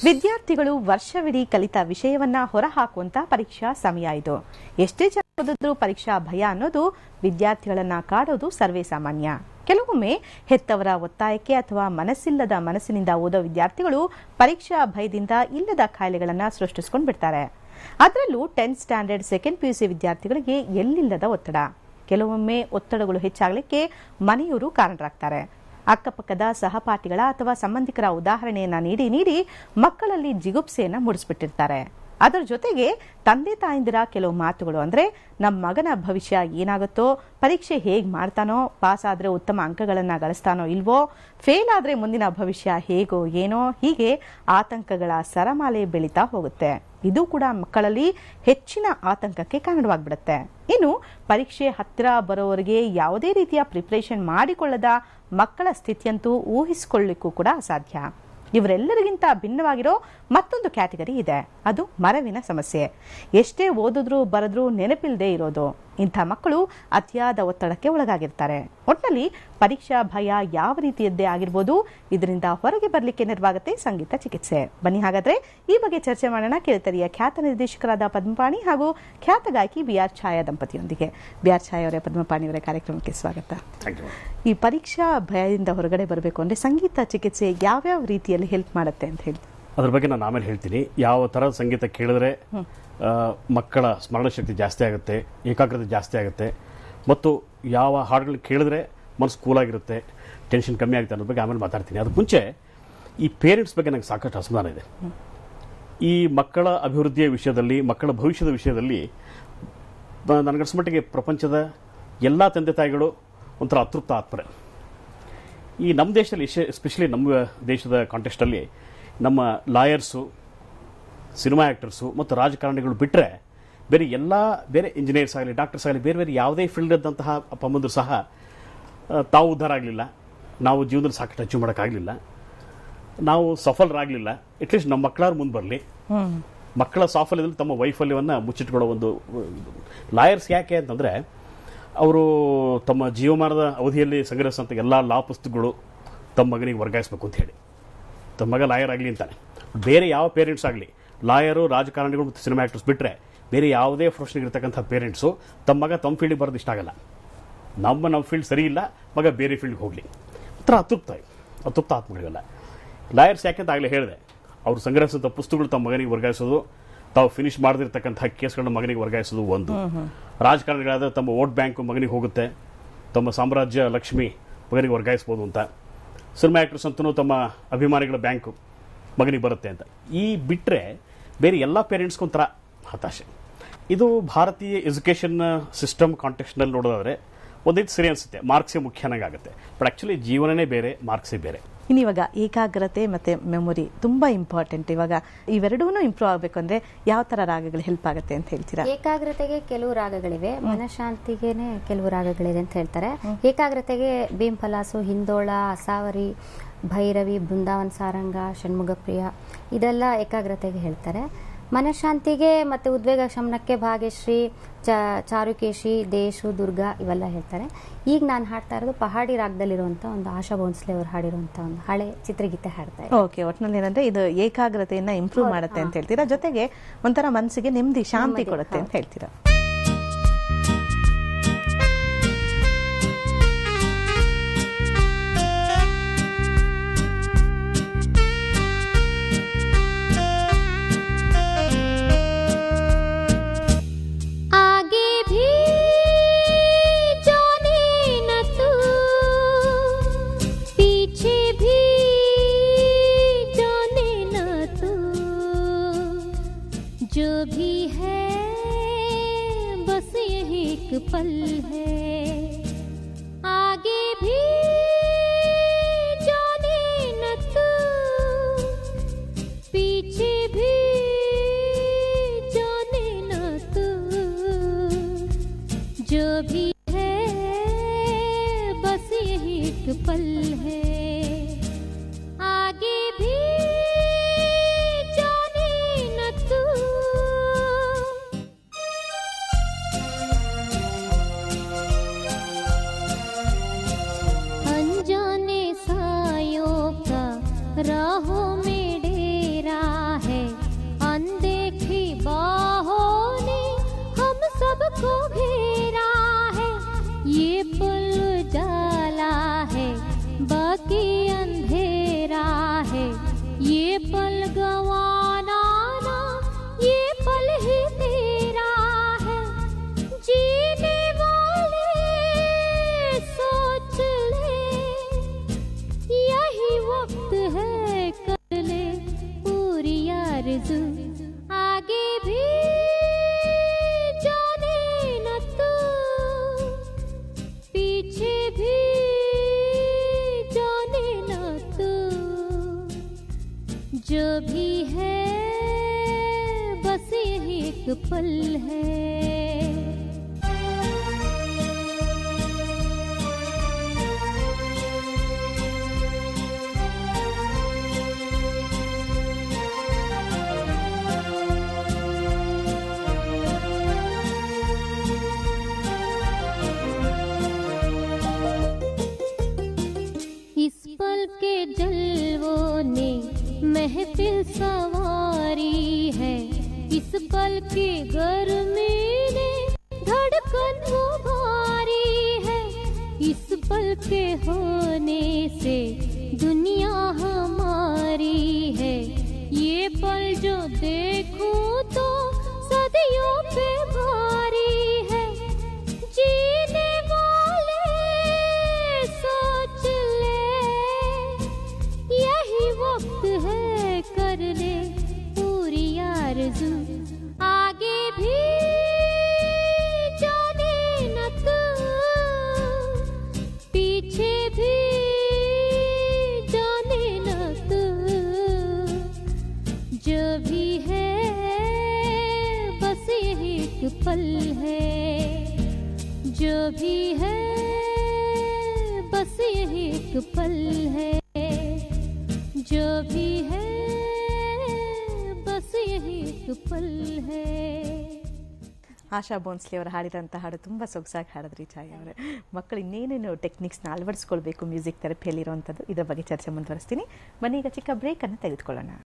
ವಿದ್ಯಾರ್ಥಿಗಳು ವರ್ಷವಿಡೀ ಕಲಿತ ವಿಷಯವನ್ನ ಹೊರಹಾಕುವಂತ ಪರೀಕ್ಷಾ ಸಮಯ ಇದು ಎಷ್ಟೇ ಜನ ಓದಿದ್ರೂ ಪರೀಕ್ಷಾ ಭಯ ಅನ್ನೋದು ವಿದ್ಯಾರ್ಥಿಗಳನ್ನ ಕಾಡೋದು ಸರ್ವೇ ಸಾಮಾನ್ಯ ಕೆಲವೊಮ್ಮೆ ಹೆತ್ತವರ ಒತ್ತಾಯಕ್ಕೆ ಅಥವಾ ಮನಸ್ಸಿಲ್ಲದ ಮನಸ್ಸಿನಿಂದ ಓದೋ ವಿದ್ಯಾರ್ಥಿಗಳು ಪರೀಕ್ಷಾ ಭಯದಿಂದ ಇಲ್ಲದ ಕಾಯಿಲೆಗಳನ್ನ ಸೃಷ್ಟಿಸ್ಕೊಂಡು ಬಿಡ್ತಾರೆ ಅದರಲ್ಲೂ ಟೆಂತ್ ಸ್ಟ್ಯಾಂಡರ್ಡ್ ಸೆಕೆಂಡ್ ಪಿಯುಸಿ ವಿದ್ಯಾರ್ಥಿಗಳಿಗೆ ಎಲ್ಲಿಲ್ಲದ ಒತ್ತಡ ಕೆಲವೊಮ್ಮೆ ಒತ್ತಡಗಳು ಹೆಚ್ಚಾಗಲಿಕ್ಕೆ ಮನೆಯವರು ಕಾರಣರಾಗ್ತಾರೆ ಅಕ್ಕಪಕ್ಕದ ಸಹಪಾಠಿಗಳ ಅಥವಾ ಸಂಬಂಧಿಕರ ಉದಾಹರಣೆಯನ್ನ ನೀಡಿ ನೀಡಿ ಮಕ್ಕಳಲ್ಲಿ ಜಿಗುಪ್ಸೆಯನ್ನ ಮೂಡಿಸ್ಬಿಟ್ಟಿರ್ತಾರೆ ಅದರ ಜೊತೆಗೆ ತಂದೆ ತಾಯಂದಿರ ಕೆಲವು ಮಾತುಗಳು ಅಂದ್ರೆ ನಮ್ಮ ಮಗನ ಭವಿಷ್ಯ ಏನಾಗುತ್ತೋ ಪರೀಕ್ಷೆ ಹೇಗ್ ಮಾಡ್ತಾನೋ ಪಾಸ್ ಆದ್ರೆ ಉತ್ತಮ ಅಂಕಗಳನ್ನ ಗಳಿಸ್ತಾನೋ ಇಲ್ವೋ ಫೇಲ್ ಆದ್ರೆ ಮುಂದಿನ ಭವಿಷ್ಯ ಹೇಗೋ ಏನೋ ಹೀಗೆ ಆತಂಕಗಳ ಸರಮಾಲೆ ಬೆಳೀತಾ ಹೋಗುತ್ತೆ ಇದು ಕೂಡ ಮಕ್ಕಳಲ್ಲಿ ಹೆಚ್ಚಿನ ಆತಂಕಕ್ಕೆ ಕಾರಣವಾಗ್ಬಿಡುತ್ತೆ ಇನ್ನು ಪರೀಕ್ಷೆ ಹತ್ತಿರ ಬರೋವರೆಗೆ ಯಾವುದೇ ರೀತಿಯ ಪ್ರಿಪರೇಷನ್ ಮಾಡಿಕೊಳ್ಳದ ಮಕ್ಕಳ ಸ್ಥಿತಿಯಂತೂ ಊಹಿಸಿಕೊಳ್ಳಿಕ್ಕೂ ಕೂಡ ಅಸಾಧ್ಯ ಇವರೆಲ್ಲರಿಗಿಂತ ಭಿನ್ನವಾಗಿರೋ ಮತ್ತೊಂದು ಕ್ಯಾಟಗರಿ ಇದೆ ಅದು ಮರವಿನ ಸಮಸ್ಯೆ ಎಷ್ಟೇ ಓದಿದ್ರೂ ಬರೆದ್ರೂ ನೆನಪಿಲ್ಲದೆ ಇರೋದು ಇಂಥ ಮಕ್ಕಳು ಅತಿಯಾದ ಒತ್ತಡಕ್ಕೆ ಒಳಗಾಗಿರ್ತಾರೆ ಒಟ್ಟಿನಲ್ಲಿ ಪರೀಕ್ಷಾ ಭಯ ಯಾವ ರೀತಿಯದ್ದೇ ಆಗಿರ್ಬೋದು ಇದರಿಂದ ಹೊರಗೆ ಬರಲಿಕ್ಕೆ ನೆರವಾಗುತ್ತೆ ಸಂಗೀತ ಚಿಕಿತ್ಸೆ ಬನ್ನಿ ಹಾಗಾದ್ರೆ ಈ ಬಗ್ಗೆ ಚರ್ಚೆ ಮಾಡೋಣ ಕಿರುತೆರೆಯ ಖ್ಯಾತ ನಿರ್ದೇಶಕರಾದ ಪದ್ಮಪಾಣಿ ಹಾಗೂ ಖ್ಯಾತ ಗಾಯಕಿ ಬಿ ಆರ್ ಛಾಯಾ ದಂಪತಿಯೊಂದಿಗೆ ಬಿ ಆರ್ ಛಾಯಾ ಅವರೇ ಪದ್ಮಪಾಣಿ ಅವರೇ ಕಾರ್ಯಕ್ರಮಕ್ಕೆ ಸ್ವಾಗತ ಥ್ಯಾಂಕ್ ಯು ಈ ಪರೀಕ್ಷಾ ಭಯದಿಂದ ಹೊರಗಡೆ ಬರಬೇಕು ಅಂದ್ರೆ ಸಂಗೀತ ಚಿಕಿತ್ಸೆ ಯಾವ್ಯಾವ ರೀತಿಯಲ್ಲಿ ಹೆಲ್ಪ್ ಮಾಡುತ್ತೆ ಅಂತ ಹೇಳಿ ಅದ್ರ ಬಗ್ಗೆ ನಾನು ಆಮೇಲೆ ಹೇಳ್ತೀನಿ ಯಾವ ಥರ ಸಂಗೀತ ಕೇಳಿದ್ರೆ ಆ, ಮಕ್ಕಳ ಸ್ಮರಣ ಶಕ್ತಿ ಜಾಸ್ತಿ ಆಗುತ್ತೆ ಏಕಾಗ್ರತೆ ಜಾಸ್ತಿ ಆಗುತ್ತೆ ಮತ್ತು ಯಾವ ಹಾಡುಗಳು ಕೇಳಿದ್ರೆ ಮನಸ್ಸು ಕೂಲಾಗಿರುತ್ತೆ ಟೆನ್ಷನ್ ಕಮ್ಮಿ ಆಗುತ್ತೆ ಅನ್ನೋದ್ರ ಬಗ್ಗೆ ಆಮೇಲೆ ಮಾತಾಡ್ತೀನಿ ಅದಕ್ಕೆ ಮುಂಚೆ ಈ ಪೇರೆಂಟ್ಸ್ ಬಗ್ಗೆ ನಂಗೆ ಸಾಕಷ್ಟು ಅಸಮಾಧಾನ ಇದೆ ಈ ಮಕ್ಕಳ ಅಭಿವೃದ್ಧಿಯ ವಿಷಯದಲ್ಲಿ ಮಕ್ಕಳ ಭವಿಷ್ಯದ ವಿಷಯದಲ್ಲಿ ಬ- ನನಗನ್ಸೋ ಮಟ್ಟಿಗೆ ಪ್ರಪಂಚದ ಎಲ್ಲ ತಂದೆ ತಾಯಿಗಳು ಒಂಥರ ಅತೃಪ್ತ ಆತ್ಮರೆ ಈ ನಮ್ಮ ದೇಶದಲ್ಲಿ ಎಸ್ಪೆಷಲಿ ನಮ್ಮ ದೇಶದ ಕಾಂಟೆಸ್ಟಲ್ಲಿ ನಮ್ಮ ಲಾಯರ್ಸು ಸಿನಿಮಾ ಆ್ಯಕ್ಟರ್ಸು ಮತ್ತು ರಾಜಕಾರಣಿಗಳು ಬಿಟ್ಟರೆ ಬೇರೆ ಎಲ್ಲ ಬೇರೆ ಇಂಜಿನಿಯರ್ಸ್ ಆಗಲಿ ಡಾಕ್ಟರ್ಸ್ ಆಗಲಿ ಬೇರೆ ಬೇರೆ ಯಾವುದೇ ಫೀಲ್ಡ್ ಇದ್ದಂತಹ ಅಪ್ಪಮ್ಮಂದರು ಸಹ ಆ, ತಾವು ಉದ್ಧಾರ ಆಗಲಿಲ್ಲ ನಾವು ಜೀವನದಲ್ಲಿ ಸಾಕಷ್ಟು ಅಚೀವ್ ಮಾಡೋಕ್ಕಾಗಲಿಲ್ಲ ನಾವು ಸಫಲರಾಗಲಿಲ್ಲ ಅಟ್ಲೀಸ್ಟ್ ನಮ್ಮ ಮಕ್ಕಳಾರು ಮುಂದೆ ಬರಲಿ ಮಕ್ಕಳ ಸಾಫಲ್ಯದಲ್ಲಿ ತಮ್ಮ ವೈಫಲ್ಯವನ್ನು ಮುಚ್ಚಿಟ್ಕೊಳ್ಳೋ ಒಂದು ಲಾಯರ್ಸ್ ಯಾಕೆ ಅಂತಂದರೆ ಅವರು ತಮ್ಮ ಜೀವಮಾನದ ಅವಧಿಯಲ್ಲಿ ಸಂಗ್ರಹಿಸಿದಂಥ ಎಲ್ಲ ಲಾ ಪುಸ್ತಕಗಳು ತಮ್ಮ ಮಗನಿಗೆ ವರ್ಗಾಯಿಸಬೇಕು ಅಂತ ಹೇಳಿ ತಮ್ಮ ಮಗ ಲಾಯರ್ ಆಗಲಿ ಅಂತಾನೆ ಬೇರೆ ಯಾವ ಪೇರೆಂಟ್ಸ್ ಆಗಲಿ ಲಾಯರು ರಾಜಕಾರಣಿಗಳು ಮತ್ತು ಸಿನಿಮಾ ಆ್ಯಕ್ಟರ್ಸ್ ಬಿಟ್ಟರೆ ಬೇರೆ ಯಾವುದೇ ಪ್ರೊಫೆಷನ್ ಇರ್ತಕ್ಕಂಥ ಪೇರೆಂಟ್ಸು ತಮ್ಮ ಮಗ ತಮ್ಮ ಫೀಲ್ಡಿಗೆ ಬರೋದು ಇಷ್ಟ ಆಗಲ್ಲ ನಮ್ಮ ನಮ್ಮ ಫೀಲ್ಡ್ ಸರಿ ಇಲ್ಲ ಮಗ ಬೇರೆ ಫೀಲ್ಡ್ಗೆ ಹೋಗಲಿ ಒಂಥರ ಅತೃಪ್ತ ಅತೃಪ್ತ ಆತ್ಮಗಳಿಗೆಲ್ಲ ಲಾಯರ್ಸ್ ಯಾಕೆಂತ ಆಗಲೇ ಹೇಳಿದೆ ಅವ್ರು ಸಂಗ್ರಹಿಸಿದಂಥ ಪುಸ್ತಕಗಳು ತಮ್ಮ ಮಗನಿಗೆ ವರ್ಗಾಯಿಸೋದು ತಾವು ಫಿನಿಶ್ ಮಾಡದಿರ್ತಕ್ಕಂಥ ಕೇಸ್ಗಳನ್ನ ಮಗನಿಗೆ ವರ್ಗಾಯಿಸೋದು ಒಂದು ರಾಜಕಾರಣಿಗಳಾದ ತಮ್ಮ ವೋಟ್ ಬ್ಯಾಂಕ್ ಮಗನಿಗೆ ಹೋಗುತ್ತೆ ತಮ್ಮ ಸಾಮ್ರಾಜ್ಯ ಲಕ್ಷ್ಮಿ ಮಗನಿಗೆ ವರ್ಗಾಯಿಸ್ಬೋದು ಅಂತ ಸಿನಿಮಾ ಆ್ಯಕ್ಟರ್ಸ್ ಅಂತೂ ತಮ್ಮ ಅಭಿಮಾನಿಗಳ ಬ್ಯಾಂಕು ಮಗನಿಗೆ ಬರುತ್ತೆ ಅಂತ ಈ ಬಿಟ್ಟರೆ ಬೇರೆ ಎಲ್ಲ ಪೇರೆಂಟ್ಸ್ಗೊಂಥರ ಹತಾಶೆ ಇದು ಭಾರತೀಯ ಎಜುಕೇಷನ್ ಸಿಸ್ಟಮ್ ಕಾಂಟೆಕ್ಸ್ನಲ್ಲಿ ನೋಡೋದಾದ್ರೆ ಒಂದೈದು ಸರಿ ಅನಿಸುತ್ತೆ ಮಾರ್ಕ್ಸೇ ಮುಖ್ಯ ಆಗುತ್ತೆ ಬಟ್ ಆ್ಯಕ್ಚುಲಿ ಜೀವನನೇ ಬೇರೆ ಮಾರ್ಕ್ಸೇ ಬೇರೆ ಇನ್ನು ಇವಾಗ ಏಕಾಗ್ರತೆ ಮತ್ತೆ ಮೆಮೊರಿ ತುಂಬಾ ಇಂಪಾರ್ಟೆಂಟ್ ಇವಾಗ ಇವೆರಡೂ ಇಂಪ್ರೂವ್ ಆಗಬೇಕು ಅಂದ್ರೆ ಯಾವ ತರ ರಾಗಗಳು ಹೆಲ್ಪ್ ಆಗುತ್ತೆ ಅಂತ ಹೇಳ್ತೀರಾ ಏಕಾಗ್ರತೆಗೆ ಕೆಲವು ರಾಗಗಳಿವೆ ಮನಃಶಾಂತಿಗೆನೆ ಕೆಲವು ರಾಗಗಳಿದೆ ಅಂತ ಹೇಳ್ತಾರೆ ಏಕಾಗ್ರತೆಗೆ ಭೀಂಫಲಾಸು ಹಿಂದೋಳ ಅಸಾವರಿ ಭೈರವಿ ಬೃಂದಾವನ್ ಸಾರಂಗ ಷಣ್ಮುಖಪ್ರಿಯ ಇದೆಲ್ಲ ಏಕಾಗ್ರತೆಗೆ ಹೇಳ್ತಾರೆ ಮನಃಶಾಂತಿಗೆ ಮತ್ತೆ ಉದ್ವೇಗ ಶಮನಕ್ಕೆ ಭಾಗ್ಯಶ್ರೀ ಚ ಚಾರುಕೇಶಿ ದೇಶು ದುರ್ಗಾ ಇವೆಲ್ಲ ಹೇಳ್ತಾರೆ ಈಗ ನಾನು ಹಾಡ್ತಾ ಇರೋದು ಪಹಾಡಿ ರಾಗದಲ್ಲಿರುವಂಥ ಒಂದು ಆಶಾ ಭೋನ್ಸ್ಲೆ ಅವರು ಹಾಡಿರುವಂಥ ಒಂದು ಹಳೆ ಚಿತ್ರಗೀತೆ ಹಾಡ್ತಾ ಇದ್ದಾರೆ ಓಕೆ ಒಟ್ನಲ್ಲಿ ಏನಂದ್ರೆ ಇದು ಏಕಾಗ್ರತೆಯನ್ನ ಇಂಪ್ರೂವ್ ಮಾಡುತ್ತೆ ಅಂತ ಹೇಳ್ತೀರಾ ಜೊತೆಗೆ ಒಂಥರ ಮನಸ್ಸಿಗೆ ನೆಮ್ಮದಿ ಶಾಂತಿ ನೆಮ್ಮದಿ, ಕೊಡುತ್ತೆ ಅಂತ ಹೌದು. ಹೇಳ್ತೀರಾ आगे भी जाने न तू पीछे भी जाने न तू जो भी है बस यही एक पल है आगे भी जाने न तू पीछे भी जाने न तू जो भी है बस यही एक पल है आगे भी जाने न तू आरज़ू आगे भी जाने न तू पीछे भी जाने न तू जो भी है बस यही एक पल है इस पल के जलवों ने महफिल सवारी है इस पल की गर्मी ने धड़कन उभारी है इस पल के होने से दुनिया हमारी है ये पल जो देखूं तो सदियों पे भारी है जीने वाले सोच ले यही वक्त है कर ले पूरी आरज़ू आगे भी जाने न तू पीछे भी जाने न तू जो भी है बस यही एक पल है जो भी है बस यही एक पल है जो भी है बस यही एक पल है ಆಶಾ ಬೋನ್ಸ್ಲಿ ಅವರು ಹಾಡಿದಂಥ ಹಾಡು ತುಂಬ ಸೊಗಸಾಗಿ ಹಾಡಿದ್ರಿ ಛಾಯ್ ಅವರೇ ಮಕ್ಕಳು ಇನ್ನೇನೇನು ಟೆಕ್ನಿಕ್ಸ್ನ ಅಳವಡಿಸ್ಕೊಳ್ಬೇಕು ಮ್ಯೂಸಿಕ್ ಥೆರಪಿಯಲ್ಲಿರುವಂಥದ್ದು ಇದರ ಬಗ್ಗೆ ಚರ್ಚೆ ಮುಂದುವರಿಸ್ತೀನಿ ಬನ್ನಿ ಈಗ ಚಿಕ್ಕ ಬ್ರೇಕನ್ನು ತೆಗೆದುಕೊಳ್ಳೋಣ